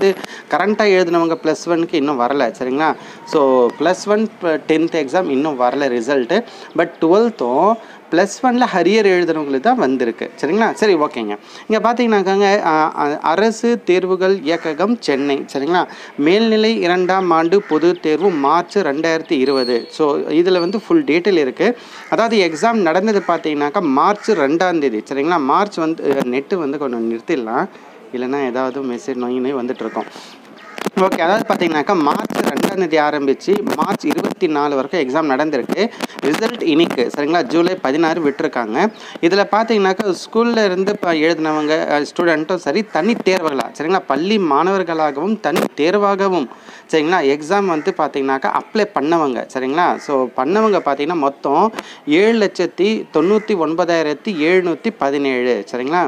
வந்து கரண்ட்டாக எழுதினவங்க ப்ளஸ் ஒன்க்கு இன்னும் வரல சரிங்களா so plus one tenth exam இன்னும் வரல ரிசல்ட்டு பட் டுவெல்த்தும் ப்ளஸ் ஒனில் ஹரியர் எழுதுனவங்களுக்கு தான் வந்திருக்கு சரிங்களா சரி ஓகேங்க இங்கே பார்த்தீங்கன்னாக்காங்க அஹ், அஹ், அரசு தேர்வுகள் இயக்ககம் சென்னை சரிங்களா மேல்நிலை இரண்டாம் ஆண்டு பொது தேர்வு மார்ச் ரெண்டாயிரத்தி இருபது ஸோ இதில் வந்து ஃபுல் டீட்டெயில் இருக்குது அதாவது எக்ஸாம் நடந்தது பார்த்தீங்கன்னாக்கா மார்ச் ரெண்டாம் தேதி சரிங்களா மார்ச் வந்து நெட்டு வந்து கொஞ்சம் நிறுத்திடலாம் இல்லைன்னா ஏதாவது மெசேஜ் நோயினே வந்துட்டு இருக்கோம் ஓகே அதாவது பார்த்தீங்கன்னாக்கா மார்ச் ரெண்டாம் தேதி ஆரம்பித்து மார்ச் இருபத்தி நாலு வரைக்கும் எக்ஸாம் நடந்திருக்கு ரிசல்ட் இன்னைக்கு சரிங்களா ஜூலை பதினாறு விட்டுருக்காங்க இதில் பார்த்தீங்கன்னாக்கா ஸ்கூலில் இருந்து இப்போ எழுதினவங்க ஸ்டூடெண்ட்டும் சரி தனி தேர்வுகளா சரிங்களா பள்ளி மாணவர்களாகவும் தனி தேர்வாகவும் சரிங்களா எக்ஸாம் வந்து பார்த்தீங்கன்னாக்கா அப்ளை பண்ணவங்க சரிங்களா ஸோ பண்ணவங்க பார்த்தீங்கன்னா மொத்தம் ஏழு லட்சத்தி தொண்ணூற்றி ஒன்பதாயிரத்தி எழுநூற்றி பதினேழு சரிங்களா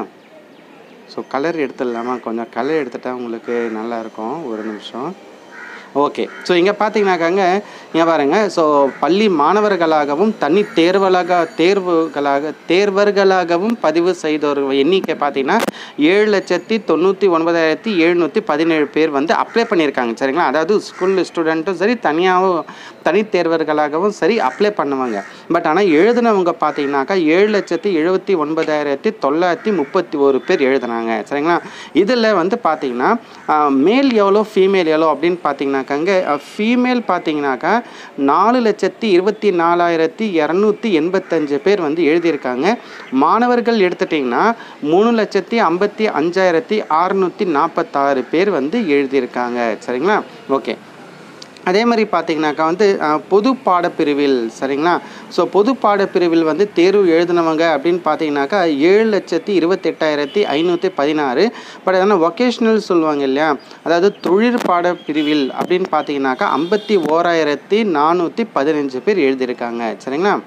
ஸோ கலர் எடுத்துடலாமா கொஞ்சம் கலர் எடுத்துட்டா உங்களுக்கு நல்லா இருக்கும் ஒரு நிமிஷம் ஓகே ஸோ இங்கே பார்த்தீங்கன்னாக்காங்க இங்கே பாருங்க ஸோ பள்ளி மாணவர்களாகவும் தனி தேர்வலாக தேர்வுகளாக தேர்வர்களாகவும் பதிவு செய்தோர் எண்ணிக்கை பார்த்தீங்கன்னா ஏழு லட்சத்தி தொண்ணூற்றி ஒன்பதாயிரத்தி எழுநூற்றி பதினேழு பேர் வந்து அப்ளை பண்ணியிருக்காங்க சரிங்களா அதாவது ஸ்கூல் ஸ்டூடெண்ட்டும் சரி தனியாகவும் தனி தேர்வர்களாகவும் சரி அப்ளை பண்ணுவாங்க பட் ஆனால் எழுதினவங்க பார்த்தீங்கன்னாக்கா ஏழு லட்சத்தி எழுபத்தி ஒன்பதாயிரத்தி தொள்ளாயிரத்தி முப்பத்தி ஒரு பேர் எழுதுனாங்க சரிங்களா இதில் வந்து பார்த்தீங்கன்னா மேல் எவ்வளோ ஃபீமேல் எவ்வளோ அப்படின்னு பார்த்தீங்கன்னாக்காங்க ஃபீமேல் பார்த்தீங்கன்னாக்கா நாலு லட்சத்தி இருபத்தி நாலாயிரத்தி இரநூத்தி எண்பத்தஞ்சு பேர் வந்து எழுதியிருக்காங்க மாணவர்கள் எடுத்துட்டிங்கன்னா மூணு லட்சத்தி ஐம்பத்தி அஞ்சாயிரத்தி அறுநூற்றி நாற்பத்தாறு பேர் வந்து எழுதியிருக்காங்க சரிங்களா ஓகே அதே மாதிரி பார்த்தீங்கன்னாக்கா வந்து அஹ், பொது பாடப்பிரிவில் சரிங்களா ஸோ பொது பாடப்பிரிவில் வந்து தேர்வு எழுதினவங்க அப்படின்னு பார்த்தீங்கன்னாக்கா ஏழு லட்சத்தி இருபத்தெட்டாயிரத்தி ஐநூற்றி பதினாறு பட் அதனால் ஒகேஷ்னல் சொல்லுவாங்க இல்லையா அதாவது தொழிற் பாடப்பிரிவில் அப்படின்னு பார்த்தீங்கன்னாக்கா ஐம்பத்தி ஓராயிரத்தி நானூற்றி பதினஞ்சு பேர் எழுதியிருக்காங்க சரிங்களா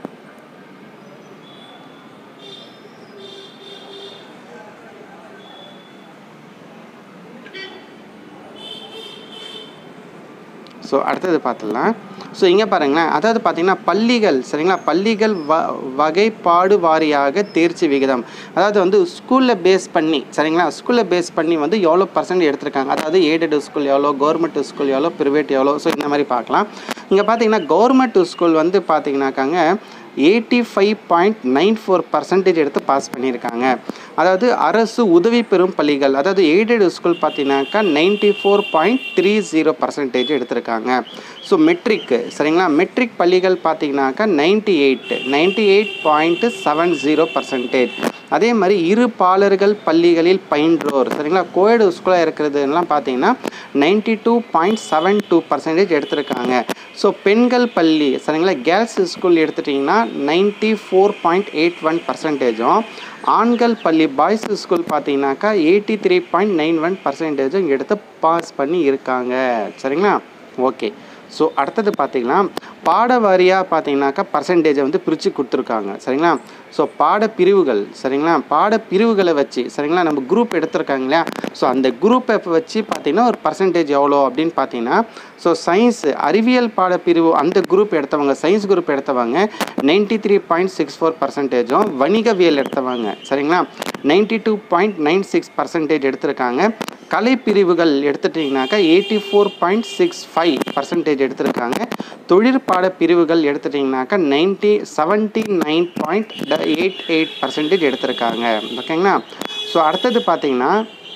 ஸோ அடுத்தது பார்த்துடலாம் ஸோ இங்கே பாருங்களேன் அதாவது பார்த்தீங்கன்னா பள்ளிகள் சரிங்களா பள்ளிகள் வ வகைப்பாடு வாரியாக தேர்ச்சி விகிதம் அதாவது வந்து ஸ்கூலில் பேஸ் பண்ணி சரிங்களா ஸ்கூலில் பேஸ் பண்ணி வந்து எவ்வளோ பர்சன்ட் எடுத்திருக்காங்க அதாவது எய்டட் ஸ்கூல் எவ்வளோ கவர்மெண்ட் ஸ்கூல் எவ்வளோ ப்ரைவேட் எவ்வளோ ஸோ இந்த மாதிரி பார்க்கலாம் இங்கே பார்த்தீங்கன்னா கவர்மெண்ட் ஸ்கூல் வந்து பார்த்தீங்கன்னாக்காங்க eighty five point nine four percentage எடுத்து பாஸ் பண்ணியிருக்காங்க அதாவது அரசு உதவி பெறும் பள்ளிகள் அதாவது எய்டட் ஸ்கூல் பார்த்தீங்கன்னாக்கா ninety four point three zero percentage எடுத்திருக்காங்க ஸோ மெட்ரிக் சரிங்களா மெட்ரிக் பள்ளிகள் பார்த்தீங்கன்னாக்கா ninety eight ninety eight point seven zero percentage அதே மாதிரி இரு பாலர்கள் பள்ளிகளில் பயின்றோர் சரிங்களா கோயடு ஸ்கூலாக இருக்கிறதுலாம் பார்த்தீங்கன்னா ninety two point seven two percentage எடுத்திருக்காங்க ஸோ பெண்கள் பள்ளி சரிங்களா கேர்ள்ஸ் ஸ்கூல் எடுத்துட்டிங்கன்னா ninety four point eight one பர்சன்டேஜும் ஆண்கள் பள்ளி பாய்ஸ் ஸ்கூல் பார்த்தீங்கன்னாக்கா eighty three point nine one பர்சன்டேஜும் எடுத்து பாஸ் பண்ணி இருக்காங்க சரிங்களா ஓகே ஸோ அடுத்தது பார்த்தீங்கன்னா பாட வாரியாக பார்த்தீங்கன்னாக்கா பர்சன்டேஜை வந்து பிரித்து கொடுத்துருக்காங்க சரிங்களா ஸோ பாட பிரிவுகள் சரிங்களா பாட பிரிவுகளை வச்சு சரிங்களா நம்ம குரூப் எடுத்திருக்காங்க இல்லையா ஸோ அந்த குரூப்பை வச்சு பார்த்தீங்கன்னா ஒரு பர்சன்டேஜ் எவ்வளோ அப்படின்னு பார்த்தீங்கன்னா ஸோ சயின்ஸ் அறிவியல் பாட பிரிவு அந்த குரூப் எடுத்தவங்க சயின்ஸ் குரூப் எடுத்தவங்க ninety three point six four பர்சன்டேஜும் வணிகவியல் எடுத்தவங்க சரிங்களா ninety two point nine six percentage எடுத்திருக்காங்க கலை பிரிவுகள் எடுத்துட்டிங்கனாக்கா eighty four point six five percentage எடுத்திருக்காங்க தொழிற்பாட பிரிவுகள் எடுத்துட்டிங்கனாக்கா ninety seventy nine point eight eight percentage எடுத்திருக்காங்க ஓகேங்களா ஸோ அடுத்தது பார்த்தீங்கன்னா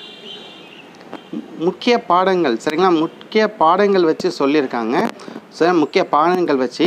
முக்கிய பாடங்கள் சரிங்களா முக்கிய பாடங்கள் வச்சு சொல்லியிருக்காங்க சரி முக்கிய பாடங்கள் வச்சு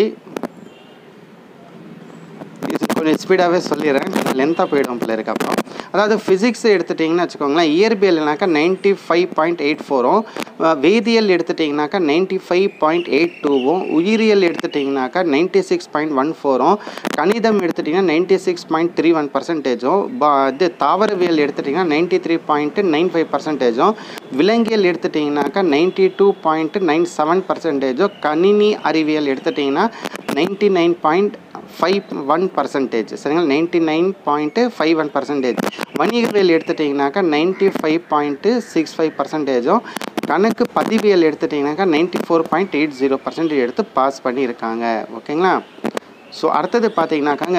இது கொஞ்சம் ஸ்பீடாகவே சொல்லிடுறேன் லென்த்தாக போயிடும் போல இருக்கு அப்புறம் அதாவது ஃபிசிக்ஸ் எடுத்துட்டிங்கன்னா வச்சுக்கோங்களேன் இயற்பியல்னாக்கா நைன்ட்டி ஃபைவ் பாயிண்ட் எயிட் ஃபோரும் வேதியியல் எடுத்துட்டிங்கனாக்கா நைன்ட்டி ஃபைவ் பாயிண்ட் எயிட் டூவும் உயிரியல் எடுத்துட்டிங்கனாக்கா நைன்ட்டி சிக்ஸ் பாயிண்ட் ஒன் ஃபோரும் கணிதம் எடுத்துட்டிங்கன்னா ninety six point three one பர்சன்டேஜும் இது தாவரவியல் எடுத்துட்டிங்கன்னா ninety three point nine five பர்சன்டேஜும் விலங்கியல் எடுத்துட்டிங்கனாக்கா ninety two point nine seven பர்சன்டேஜும் கணினி அறிவியல் எடுத்துட்டிங்கன்னா ninety nine point five one percentage சரிங்களா ninety nine point five one percentage வணிகவியல் எடுத்துட்டிங்கனாக்கா ninety five point six five பர்சன்டேஜும் கணக்கு பதிவியல் எடுத்துட்டிங்கனாக்கா ninety four point eight zero percentage எடுத்து பாஸ் பண்ணியிருக்காங்க ஓகேங்களா ஸோ அடுத்தது பார்த்தீங்கன்னாக்காங்க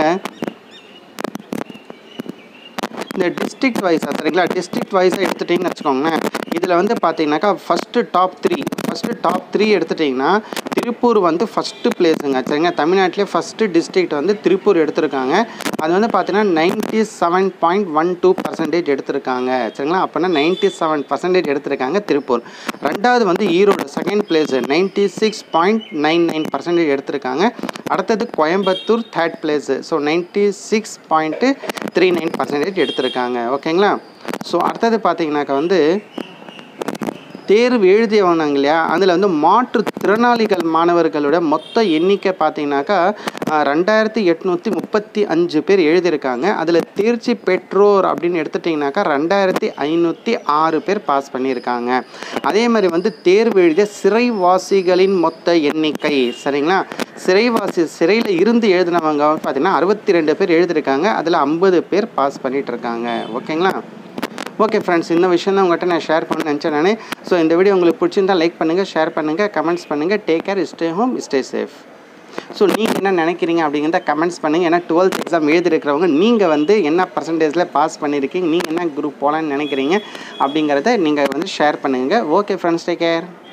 இந்த டிஸ்ட்ரிக்ட் வைஸாக சரிங்களா டிஸ்ட்ரிக்ட் வைஸாக எடுத்துட்டிங்கன்னு வச்சுக்கோங்களேன் இதில் வந்து பார்த்தீங்கன்னாக்கா first top three first top three எடுத்துட்டிங்கன்னா திருப்பூர் வந்து ஃபஸ்ட்டு பிளேஸுங்க சரிங்க தமிழ்நாட்டிலே ஃபஸ்ட்டு டிஸ்ட்ரிக்ட் வந்து திருப்பூர் எடுத்திருக்காங்க அது வந்து பார்த்தீங்கன்னா ninety seven point one two percentage எடுத்திருக்காங்க சரிங்களா அப்படின்னா நைன்ட்டி செவன் பர்சன்டேஜ் எடுத்திருக்காங்க திருப்பூர் ரெண்டாவது வந்து Erode second place ninety six point nine nine percentage எடுத்திருக்காங்க அடுத்தது Coimbatore third place so ninety six point three nine percentage எடுத்திருக்காங்க ஓகேங்களா ஸோ அடுத்தது பார்த்தீங்கன்னாக்கா வந்து தேர்வு எழுதியவனாங்க இல்லையா அதில் வந்து மாற்றுத்திறனாளிகள் மாணவர்களோட மொத்த எண்ணிக்கை பார்த்தீங்கன்னாக்கா அஹ், ரெண்டாயிரத்தி எட்நூற்றி முப்பத்தி அஞ்சு பேர் எழுதியிருக்காங்க அதில் தேர்ச்சி பெற்றோர் அப்படின்னு எடுத்துட்டிங்கனாக்கா ரெண்டாயிரத்தி ஐநூற்றி ஆறு பேர் பாஸ் பண்ணியிருக்காங்க அதே மாதிரி வந்து தேர்வு எழுதிய சிறைவாசிகளின் மொத்த எண்ணிக்கை சரிங்களா சிறைவாசி சிறையில் இருந்து எழுதினவங்க பார்த்தீங்கன்னா அறுபத்தி ரெண்டு பேர் எழுதியிருக்காங்க அதில் ஐம்பது பேர் பாஸ் பண்ணிட்டு இருக்காங்க ஓகேங்களா ஓகே ஃப்ரெண்ட்ஸ் இந்த விஷயம் தான் உங்கள்கிட்ட நான் ஷேர் பண்ண நினச்சேன் நான் ஸோ இந்த வீடியோ உங்களுக்கு பிடிச்சிருந்தா லைக் பண்ணுங்கள் ஷேர் பண்ணுங்கள் கமெண்ட்ஸ் பண்ணுங்கள் take care stay home stay safe so நீங்கள் என்ன நினைக்கிறீங்க அப்படிங்கிறத கமெண்ட்ஸ் பண்ணுங்கள் ஏன்னா டுவெல்த் எக்ஸாம் எழுதிருக்கிறவங்க நீங்கள் வந்து என்ன பர்சன்டேஜில் பாஸ் பண்ணியிருக்கீங்க நீங்கள் என்ன குரூப் போகலான்னு நினைக்கிறீங்க அப்படிங்கிறத நீங்கள் வந்து ஷேர் பண்ணுங்கள் ஓகே ஃப்ரெண்ட்ஸ் டேக் கேர்